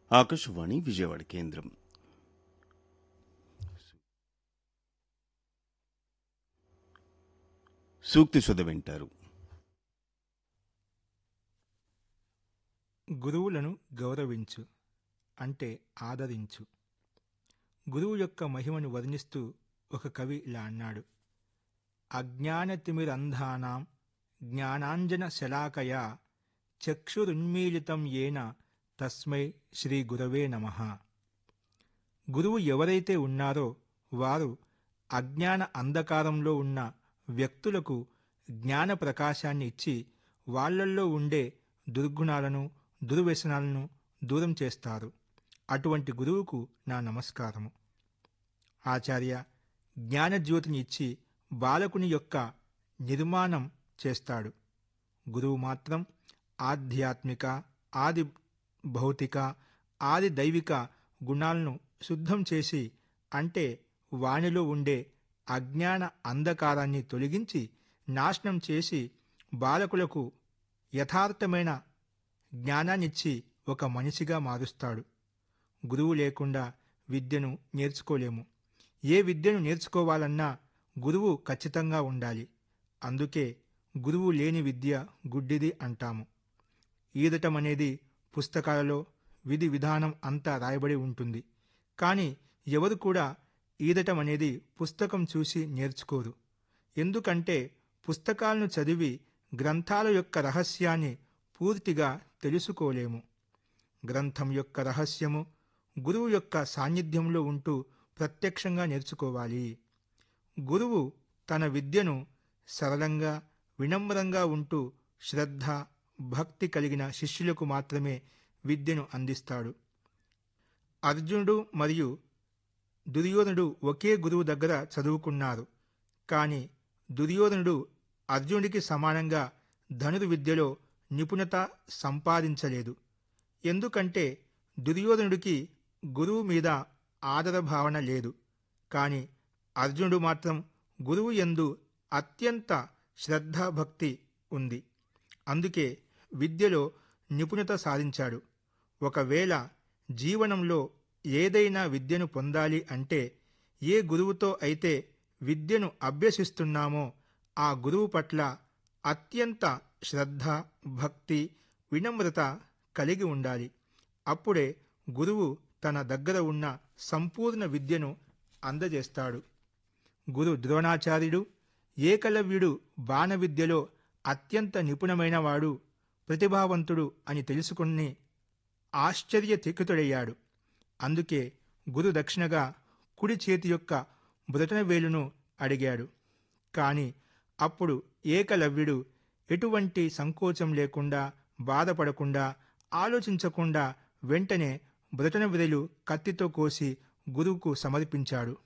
ఆకాశవాణి విజయవాడ కేంద్రం సూక్తి సుధ వింటారు గురువులను గౌరవించు అంటే ఆదరించు గురువు యొక్క మహిమను వర్ణిస్తూ ఒక కవి ఇలా అన్నాడు అజ్ఞానతిమిరంధానాం జ్ఞానాంజన శలాకయా చక్షురున్మీలితం ఏన తస్మై శ్రీ గురవే నమ గురువు ఎవరైతే ఉన్నారో వారు అజ్ఞాన అంధకారంలో ఉన్న వ్యక్తులకు జ్ఞాన ప్రకాశాన్ని ఇచ్చి వాళ్ళల్లో ఉండే దుర్గుణాలను దుర్వ్యసనాలను దూరం చేస్తారు అటువంటి గురువుకు నా నమస్కారము ఆచార్య జ్ఞానజ్యోతిని ఇచ్చి బాలకుని యొక్క నిర్మాణం చేస్తాడు గురువు మాత్రం ఆధ్యాత్మిక ఆది భౌతిక ఆది దైవిక గుణాలను శుద్ధం చేసి అంటే వానిలో ఉండే అజ్ఞాన అంధకారాన్ని తొలగించి నాశనం చేసి బాలకులకు యథార్థమైన జ్ఞానాన్నిచ్చి ఒక మనిషిగా మారుస్తాడు గురువు లేకుండా విద్యను నేర్చుకోలేము ఏ విద్యను నేర్చుకోవాలన్నా గురువు ఖచ్చితంగా ఉండాలి అందుకే గురువు లేని విద్య గుడ్డిది అంటాము ఈదటం అనేది పుస్తకాలలో విధి విధానం అంతా రాయబడి ఉంటుంది కానీ ఎవరు కూడా ఈదటం అనేది పుస్తకం చూసి నేర్చుకోరు ఎందుకంటే పుస్తకాలను చదివి గ్రంథాల యొక్క రహస్యాన్ని పూర్తిగా తెలుసుకోలేము గ్రంథం యొక్క రహస్యము గురువు యొక్క సాన్నిధ్యంలో ఉంటూ ప్రత్యక్షంగా నేర్చుకోవాలి గురువు తన విద్యను సరళంగా వినమ్రంగా ఉంటూ శ్రద్ధ భక్తి కలిగిన శిష్యులకు మాత్రమే విద్యను అందిస్తాడు అర్జునుడు మరియు దుర్యోధనుడు ఒకే గురువు దగ్గర చదువుకున్నారు కానీ దుర్యోధనుడు అర్జునుడికి సమానంగా ధనుర్విద్యలో నిపుణత సంపాదించలేదు ఎందుకంటే దుర్యోధనుడికి గురువు మీద ఆదర భావన లేదు కానీ అర్జునుడు మాత్రం గురువు ఎందు అత్యంత శ్రద్ధాభక్తి ఉంది అందుకే విద్యలో నిపుణత సాధించాడు ఒకవేళ జీవనంలో ఏదైనా విద్యను పొందాలి అంటే ఏ గురువుతో అయితే విద్యను అభ్యసిస్తున్నామో ఆ గురువు పట్ల అత్యంత శ్రద్ధ భక్తి వినమ్రత కలిగి ఉండాలి అప్పుడే గురువు తన దగ్గర ఉన్న సంపూర్ణ విద్యను అందజేస్తాడు గురు ద్రోణాచార్యుడు ఏకలవ్యుడు బాణ విద్యలో అత్యంత నిపుణమైనవాడు ప్రతిభావంతుడు అని తెలుసుకుని ఆశ్చర్యచకితుడయ్యాడు అందుకే గురు దక్షిణగా కుడి చేతి యొక్క బురటన వేలును అడిగాడు కాని అప్పుడు ఏకలవ్యుడు ఎటువంటి సంకోచం లేకుండా బాధపడకుండా ఆలోచించకుండా వెంటనే బురటన విరలు కత్తితో కోసి గురువుకు సమర్పించాడు